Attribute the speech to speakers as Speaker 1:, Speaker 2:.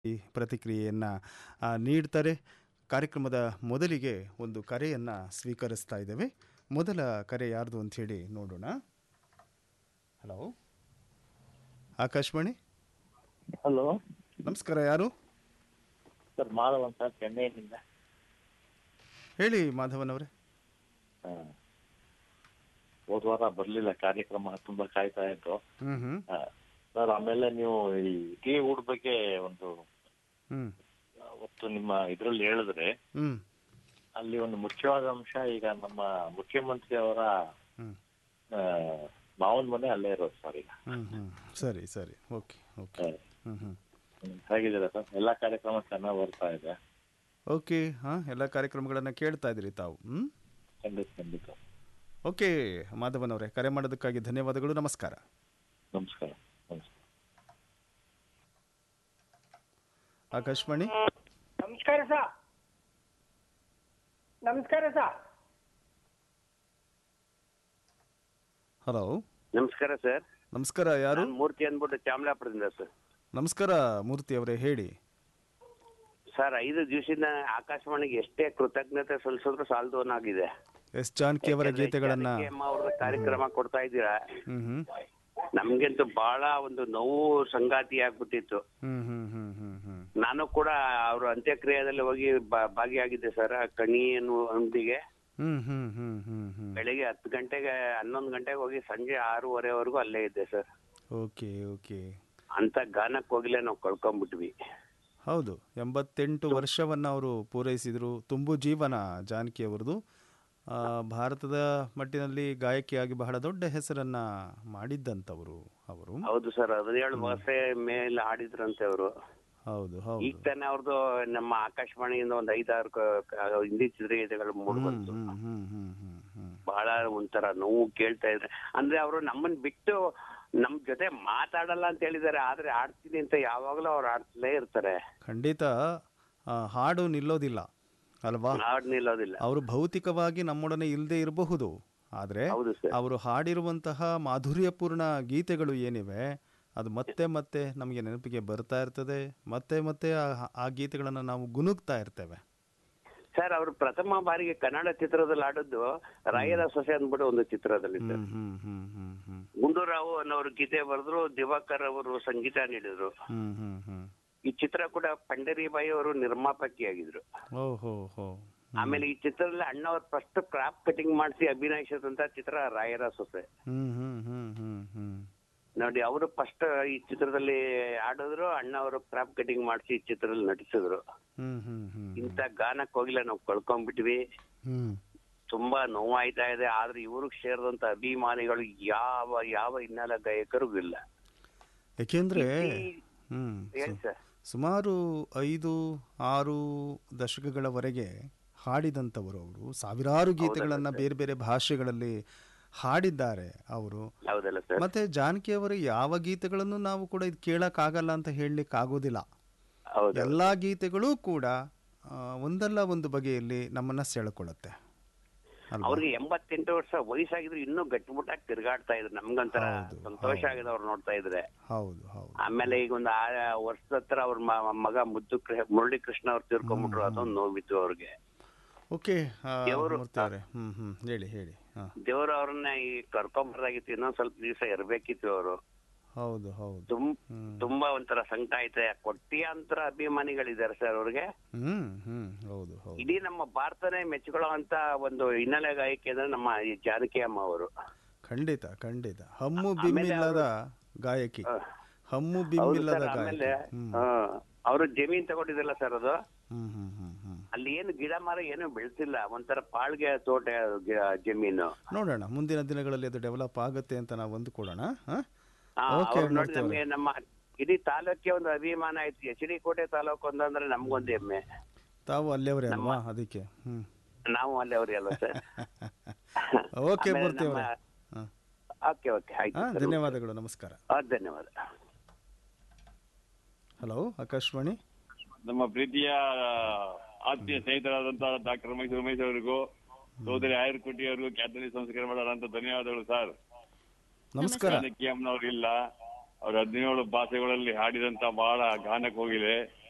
Speaker 1: ಈ ಪ್ರತಿಕ್ರಿಯೆಯನ್ನು ನೀಡ್ತಾರೆ ಕಾರ್ಯಕ್ರಮದ ಮೊದಲಿಗೆ ಒಂದು ಕರೆಯನ್ನು ಸ್ವೀಕರಿಸ್ತಾ ಇದ್ದೇವೆ ಮೊದಲ ಕರೆ ಯಾರ್ದು ಅಂಥೇಳಿ ನೋಡೋಣ ಹಲೋ ಆಕಾಶವಾಣಿ
Speaker 2: ಹಲೋ
Speaker 1: ನಮಸ್ಕಾರ ಯಾರು
Speaker 2: ಸರ್ ಮಾಧವ್ ಅಂತ ಚೆನ್ನೈನಿಂದ
Speaker 1: ಹೇಳಿ ಮಾಧವನ್ ಅವರೇ
Speaker 2: ಹಾ. ಹೋದ್ ವಾರ ಬರ್ಲಿಲ್ಲ ಕಾರ್ಯಕ್ರಮ ತುಂಬಾ ಕಾಯ್ತಾ ಇತ್ತು
Speaker 1: ಹ್ಞೂ ಹ್ಞೂ
Speaker 2: ಹಾ. ಸರ್ ಆಮೇಲೆ ನೀವು ಈ ಟೀ ಊಡ್ ಬಗ್ಗೆ ಒಂದು
Speaker 1: ಹ್ಞೂ
Speaker 2: ಅವತ್ತು ನಿಮ್ಮ ಇದ್ರಲ್ಲಿ ಹೇಳಿದ್ರೆ
Speaker 1: ಹ್ಞೂ
Speaker 2: ಅಲ್ಲಿ ಒಂದು ಮುಖ್ಯವಾದ ಅಂಶ ಈಗ ನಮ್ಮ ಮುಖ್ಯಮಂತ್ರಿ ಅವರ
Speaker 1: ಹ್ಞೂ
Speaker 2: ಮಾವನ ಮನೆ ಅಲ್ಲೇ ಇರೋದು ಸರ್ ಈಗ
Speaker 1: ಹ್ಞೂ ಹ್ಞೂ ಸರಿ ಸರಿ ಓಕೆ ಓಕೆ
Speaker 2: ಹಾ.
Speaker 1: ಹ್ಞೂ ಹ್ಞೂ
Speaker 2: ಹ್ಮ್. ಹೇಗಿದ್ದೀರಾ ಸರ್ ಎಲ್ಲಾ ಕಾರ್ಯಕ್ರಮ ಚೆನ್ನಾಗಿ ಬರ್ತಾ ಇದೆ
Speaker 1: ಓಕೆ ಹಾಂ ಎಲ್ಲ ಕಾರ್ಯಕ್ರಮಗಳನ್ನು ಕೇಳ್ತಾ ಇದ್ದೀರಿ ತಾವು ಹ್ಞೂ
Speaker 2: ಖಂಡಿತ ಖಂಡಿತ
Speaker 1: ಓಕೆ ಮಾಧವನ್ ಅವರೇ ಕರೆ ಮಾಡೋದಕ್ಕಾಗಿ ಧನ್ಯವಾದಗಳು ನಮಸ್ಕಾರ
Speaker 2: ನಮಸ್ಕಾರ ನಮಸ್ಕಾರ
Speaker 1: ಆಕಾಶವಾಣಿ
Speaker 3: ನಮಸ್ಕಾರ ಸರ್ ನಮಸ್ಕಾರ ಸರ್
Speaker 1: ಹಲೋ
Speaker 4: ನಮಸ್ಕಾರ ಸರ್
Speaker 1: ನಮಸ್ಕಾರ ಯಾರು
Speaker 4: ನಾನು ಮೂರ್ತಿ ಅಂದ್ಬಿಟ್ಟು ಚಾಮಲಾಪುರದಿಂದ ಸರ್
Speaker 1: ನಮಸ್ಕಾರ ಮೂರ್ತಿ ಅವರೇ ಹೇಳಿ
Speaker 4: ಸರ್ ಐದು ದಿವಸದಿಂದ ಆಕಾಶವಾಣಿಗೆ ಎಷ್ಟೇ ಕೃತಜ್ಞತೆ ಸಲ್ಲಿಸಿದ್ರು ಸಾಲದವನಾಗಿದೆ
Speaker 1: ಎಸ್ ಜಾನಕಿ ಅವರ ಗೀತೆಗಳನ್ನ
Speaker 4: ಅವ್ರ ಕಾರ್ಯಕ್ರಮ ಕೊಡ್ತಾ ಇದ್ದೀರಾ
Speaker 1: ಹ್ಮ್ ಹ್ಮ್
Speaker 4: ನಮ್ಗಂತೂ ಬಹಳ ಒಂದು ನೋವು ಸಂಗಾತಿ ಆಗ್ಬಿಟ್ಟಿತ್ತು
Speaker 1: ಹ್ಮ್ ಹ್ಮ್ ಹ್ಮ್ ಹ್ಮ್ ಹ್ಮ್
Speaker 4: ನಾನು ಕೂಡ ಅವ್ರ ಅಂತ್ಯಕ್ರಿಯೆಯಲ್ಲಿ ಹೋಗಿ ಬಾ- ಭಾಗಿಯಾಗಿದ್ದೆ ಸರ್ ಕಣಿ ಅನ್ನುವಂದಿಗೆ
Speaker 1: ಹ್ಮ್ ಹ್ಮ್ ಹ್ಮ್ ಹ್ಮ್ ಹ್ಮ್
Speaker 4: ಬೆಳಿಗ್ಗೆ ಹತ್ತು ಗಂಟೆಗೆ ಹನ್ನೊಂದು ಗಂಟೆಗೆ ಹೋಗಿ ಸಂಜೆ ಆರೂವರೆವರೆಗೂ ಅಲ್ಲೇ ಇದ್ದೆ ಸರ್
Speaker 1: ಓಕೆ ಓಕೆ
Speaker 4: ಅಂತ ಗಾನಕ್ಕೆ ಹೋಗಿಲ್ಲ ನಾವು ಕಳ್ಕೊಂಡ್ಬಿಟ್ವಿ
Speaker 1: ಹೌದು ಎಂಬತ್ತೆಂಟು ವರ್ಷವನ್ನು ಅವರು ಪೂರೈಸಿದರು ತುಂಬು ಜೀವನ ಜಾನಕಿ ಅವರದು ಆ, ಭಾರತದ ಮಟ್ಟಿನಲ್ಲಿ ಗಾಯಕಿಯಾಗಿ ಬಹಳ ದೊಡ್ಡ ಹೆಸರನ್ನ ಮಾಡಿದ್ದಂಥವರು ಅವರು
Speaker 4: ಹೌದು ಸರ್ ಹದಿನೇಳು ವರ್ಷ ಮೇಲೆ ಆಡಿದ್ರಂತೆ ಅವರು
Speaker 1: ಹೌದು
Speaker 4: ಈಗ
Speaker 1: ಹೌದು
Speaker 4: ತಾನೇ ಅವ್ರದ್ದು ನಮ್ಮ ಆಕಾಶವಾಣಿಯಿಂದ ಒಂದ್ ಐದಾರು ಕ- ಕ- ಹಿಂದಿ ಚಿತ್ರಗೀತೆಗಳು ಮೂಡ್
Speaker 1: ಹ್ಮ್
Speaker 4: ಬಂತು
Speaker 1: ಹ್ಮ್ ಹ್ಮ್ ಹ್ಮ್ ಹ್ಮ್ ಹ್ಮ್
Speaker 4: ಬಹಳ ಒಂಥರ ನೋವು ಕೇಳ್ತಾ ಇದ್ರೆ ಅಂದ್ರೆ ಅವರು ನಮ್ಮನ್ ಬಿಟ್ಟು ನಮ್ ಜೊತೆ ಮಾತಾಡಲ್ಲ ಅಂತ ಹೇಳಿದಾರೆ ಆದ್ರೆ ಆಡ್ತೀನಿ ಅಂತ ಯಾವಾಗ್ಲೂ ಅವ್ರು ಆಡ್ತಲೇ ಇರ್ತಾರೆ
Speaker 1: ಖಂಡಿತ ಆ, ಹಾಡು ನಿಲ್ಲೋದಿಲ್ಲ ಅಲ್ವಾ
Speaker 4: ಹಾಡ್ ನಿಲ್ಲೋದಿಲ್ಲ
Speaker 1: ಅವರು ಭೌತಿಕವಾಗಿ ನಮ್ಮೊಡನೆ ಇಲ್ಲದೆ ಇರಬಹುದು ಆದರೆ
Speaker 4: ಹೌದು ಸರ್
Speaker 1: ಅವರು ಹಾಡಿರುವಂತಹ ಮಾಧುರ್ಯಪೂರ್ಣ ಗೀತೆಗಳು ಏನಿವೆ ಅದು ಮತ್ತೆ ಮತ್ತೆ ನಮಗೆ ನೆನಪಿಗೆ ಬರ್ತಾ ಇರ್ತದೆ ಮತ್ತೆ ಮತ್ತೆ ಆ- ಆ ಗೀತೆಗಳನ್ನು ನಾವು ಗುನುಗ್ತಾ ಇರ್ತೇವೆ
Speaker 4: ಸರ್ ಅವರು ಪ್ರಥಮ ಬಾರಿಗೆ ಕನ್ನಡ ಚಿತ್ರದಲ್ಲಿ ಆಡದ್ದು ರಾಯರ ಸೊಸೆ ಅಂದ್ಬಿಟ್ಟು ಒಂದು ಚಿತ್ರದಲ್ಲಿ ಸರ್
Speaker 1: ಹ್ಮ್ ಹ್ಮ್ ಹ್ಮ್ ಹ್ಮ್ ಹ್ಮ್
Speaker 4: ಗುಂಡೂರಾವ್ ಅನ್ನೋರು ಗೀತೆ ಬರೆದ್ರು ದಿವಾಕರ್ ಅವರು ಸಂಗೀತ ನೀಡಿದ್ರು
Speaker 1: ಹ್ಮ್ ಹ್ಮ್ ಹ್ಮ್
Speaker 4: ಈ ಚಿತ್ರ ಕೂಡ ಪಂಡರಿಬಾಯಿ ಅವರು ನಿರ್ಮಾಪಕಿಯಾಗಿದ್ರು
Speaker 1: ಓ ಹೋ ಹೋ
Speaker 4: ಆಮೇಲೆ ಈ ಚಿತ್ರದಲ್ಲಿ ಅಣ್ಣ ಅವ್ರು ಫಸ್ಟ್ ಕ್ರಾಪ್ ಕಟಿಂಗ್ ಮಾಡಿಸಿ ಅಭಿನಯಿಸಿದಂತ ಚಿತ್ರ ರಾಯರ ಸೊಸೆ
Speaker 1: ಹ್ಮ್ ಹ್ಮ್ ಹ್ಮ್ ಹ್ಮ್ ಹ್ಮ್
Speaker 4: ನೋಡಿ ಅವರು ಫಸ್ಟ್ ಈ ಚಿತ್ರದಲ್ಲಿ ಆಡಿದ್ರು ಅಣ್ಣ ಅವರು ಕ್ರಾಪ್ ಕಟಿಂಗ್ ಮಾಡಿಸಿ ಈ ಚಿತ್ರದಲ್ಲಿ ನಟಿಸಿದ್ರು
Speaker 1: ಹ್ಮ್ ಹ್ಮ್ ಹ್ಮ್
Speaker 4: ಇಂತ ಗಾನಕ್ಕೆ ಹೋಗಿಲ್ಲ ನಾವು ಕಳ್ಕೊಂಡ್ಬಿಟ್ವಿ
Speaker 1: ಹ್ಮ್
Speaker 4: ತುಂಬಾ ನೋವಾಯ್ತಾ ಇದೆ ಆದ್ರೆ ಇವ್ರಿಗೆ ಸೇರಿದಂತ ಅಭಿಮಾನಿಗಳು ಯಾವ ಯಾವ ಹಿನ್ನೆಲೆ ಗಾಯಕರು ಇಲ್ಲ
Speaker 1: ಯಾಕೆಂದ್ರೆ ಹ್ಮ್
Speaker 4: ಹೇಳಿ ಸರ್
Speaker 1: ಸುಮಾರು ಐದು ಆರು ದಶಕಗಳವರೆಗೆ ಹಾಡಿದಂಥವರು ಅವರು ಸಾವಿರಾರು ಗೀತೆಗಳನ್ನು ಬೇರೆ ಬೇರೆ ಭಾಷೆಗಳಲ್ಲಿ ಹಾಡಿದ್ದಾರೆ ಅವರು
Speaker 4: ಹೌದಲ್ಲ ಸರ್
Speaker 1: ಮತ್ತೆ ಜಾನಕಿ ಅವರ ಯಾವ ಗೀತೆಗಳನ್ನು ನಾವು ಕೂಡ ಇದು ಕೇಳಕ್ಕಾಗಲ್ಲ ಅಂತ ಹೇಳಲಿಕ್ಕೆ ಆಗೋದಿಲ್ಲ
Speaker 4: ಹೌದು
Speaker 1: ಎಲ್ಲಾ ಗೀತೆಗಳೂ ಕೂಡ ಆ, ಒಂದಲ್ಲ ಒಂದು ಬಗೆಯಲ್ಲಿ ನಮ್ಮನ್ನ ಸೆಳೆಕೊಳ್ಳುತ್ತೆ ಅಲ್ವಾ
Speaker 4: ಅವ್ರಿಗೆ ಎಂಬತ್ತೆಂಟು ವರ್ಷ ವಯಸ್ಸಾಗಿದ್ರು ಇನ್ನೂ ಗಟ್ಟಿಮುಟ್ಟಾಗಿ ತಿರ್ಗಾಡ್ತಾ ಇದ್ರು ನಮ್ಗಂತರ
Speaker 1: ಹೌದು,
Speaker 4: ಸಂತೋಷ ಆಗಿದೆ ಅವ್ರು ನೋಡ್ತಾ ಇದ್ರೆ
Speaker 1: ಹೌದು ಹೌದು
Speaker 4: ಆಮೇಲೆ ಈಗ ಒಂದು ಆ ವರ್ಷದ ಹತ್ರ ಅವ್ರ ಮ- ಮಗ ಮುದ್ದು ಕೃ- ಮುರಳಿ ಕೃಷ್ಣ ಅವ್ರು ತೀರ್ಕೊಂಡ್ಬಿಟ್ರು ಅದೊಂದು ನೋವಿತ್ತು ಅವ್ರಿಗೆ
Speaker 1: ಓಕೆ
Speaker 4: ದೇವರು-
Speaker 1: ಮೂರ್ತಿ ಅವರೇ ಹ್ಮ್ ಹ್ಮ್ ಹೇಳಿ ಹೇಳಿ ಹಾ
Speaker 4: ದೇವ್ರು ಅವ್ರನ್ನ ಈ ಕರ್ಕೊಂಬರ್ದಾಗಿತ್ತು ಇನ್ನೊಂದ್ ಸ್ವಲ್ಪ ದಿವಸ ಇರ್ಬೇಕಿತ್ತು ಅವರು
Speaker 1: ಹೌದು ಹೌದು
Speaker 4: ತುಂ
Speaker 1: ಹ್ಮ್.
Speaker 4: ತುಂಬಾ ಒಂಥರ ಸಂಕಟ ಐತೆ ಕೊಟ್ಟಿಯಾಂತರ ಅಭಿಮಾನಿಗಳಿದ್ದಾರೆ ಸರ್ ಅವ್ರಿಗೆ
Speaker 1: ಹ್ಮ್ ಹ್ಮ್ ಹೌದು ಹೌದು
Speaker 4: ಇಡೀ ನಮ್ಮ ಭಾರತನೇ ಮೆಚ್ಕೊಳ್ಳುವಂತ ಒಂದು ಹಿನ್ನೆಲೆ ಗಾಯಕಿ ಅಂದ್ರೆ ನಮ್ಮ ಈ ಜಾನಕಿ ಅಮ್ಮ ಅವರು
Speaker 1: ಖಂಡಿತ ಖಂಡಿತ ಹಮ್ಮು ಬಿಮ್ಮಿಲ್ಲದ ಗಾಯಕಿ ಹಮ್ಮು ಬಿಮ್ಮಿಲ್ಲದ
Speaker 4: ಆಮೇಲೆ
Speaker 1: ಗಾಯಕಿ ಹ್ಮ್
Speaker 4: ಅವರು ಜಮೀನ್ ತಗೊಂಡಿದ್ರಲ್ಲ ಸರ್ ಅದು
Speaker 1: ಹ್ಮ್ ಹ್ಮ್ ಹ್ಮ್ ಹ್ಮ್
Speaker 4: ಅಲ್ಲಿ ಏನು ಗಿಡ ಮರ ಏನು ಬೆಳೆಸಿಲ್ಲ ಒಂಥರ ಪಾಳ್ಗೆ ತೋಟ ಗಿ- ಜಮೀನು
Speaker 1: ನೋಡೋಣ ಮುಂದಿನ ದಿನಗಳಲ್ಲಿ ಅದು ಡೆವಲಪ್ ಆಗುತ್ತೆ ಅಂತ ನಾವು ಅಂದುಕೊಳ್ಳೋಣ ಹಾ
Speaker 4: ಆ,
Speaker 1: ಓಕೆ
Speaker 4: ಅವ್ರು ನೋಡಿ
Speaker 1: ಮೂರ್ತಿ ಅವರೇ.
Speaker 4: ನಮ್ಗೆ ನಮ್ಮ ಇಡೀ ತಾಲೂಕಿಗೆ ಒಂದು ಅಭಿಮಾನ ಆಯ್ತು ಎಚ್ ಡಿ ಕೋಟೆ ತಾಲೂಕು ಅಂತಂದ್ರೆ ನಮ್ಗೊಂದು ಹೆಮ್ಮೆ
Speaker 1: ತಾವು ಅಲ್ಲೇವರೇ ಅಲ್ವಾ ಅದಕ್ಕೆ ಹ್ಮ್
Speaker 4: ನಾವು ಅಲ್ಲಿ ಅವ್ರಿ ಅಲ್ವಾ ಸರ್
Speaker 1: ಓಕೆ
Speaker 4: ಆಮೇಲೆ
Speaker 1: ಮೂರ್ತಿ ಅವರೇ
Speaker 4: ನಮ್ಮ-
Speaker 1: ಹಾ
Speaker 4: ಓಕೆ ಓಕೆ ಆಯ್ತು
Speaker 1: ಹಾ
Speaker 4: ಸರ್.
Speaker 1: ಧನ್ಯವಾದಗಳು ನಮಸ್ಕಾರ
Speaker 4: ಆ, ಧನ್ಯವಾದ
Speaker 1: ಹಲೋ ಆಕಾಶವಾಣಿ
Speaker 5: ನಮ್ಮ ಪ್ರೀತಿಯ ಆತ್ಮೀಯ ಸ್ನೇಹಿತರಾದಂತಹ ಡಾಕ್ಟರ್ ರಮೇಶ್ ಉಮೇಶ್ ಅವರಿಗೂ ಸೋದರಿ ಆಯುರ್ಕುಟಿ ಅವರಿಗೂ ಖ್ಯಾತನಿ ಸಂಸ್ಕಾರ ಮಾಡೋದಂತ ಧನ್ಯವಾದಗಳು ಸರ್
Speaker 1: ನಮಸ್ಕಾರ
Speaker 5: ಜಾನಕಿ ಅಮ್ಮನವ್ರು ಇಲ್ಲ ಅವ್ರ ಹದಿನೇಳು ಭಾಷೆಗಳಲ್ಲಿ ಹಾಡಿದಂತ ಬಹಳ ಗಾನಕ್ಕೆ ಹೋಗಿದೆ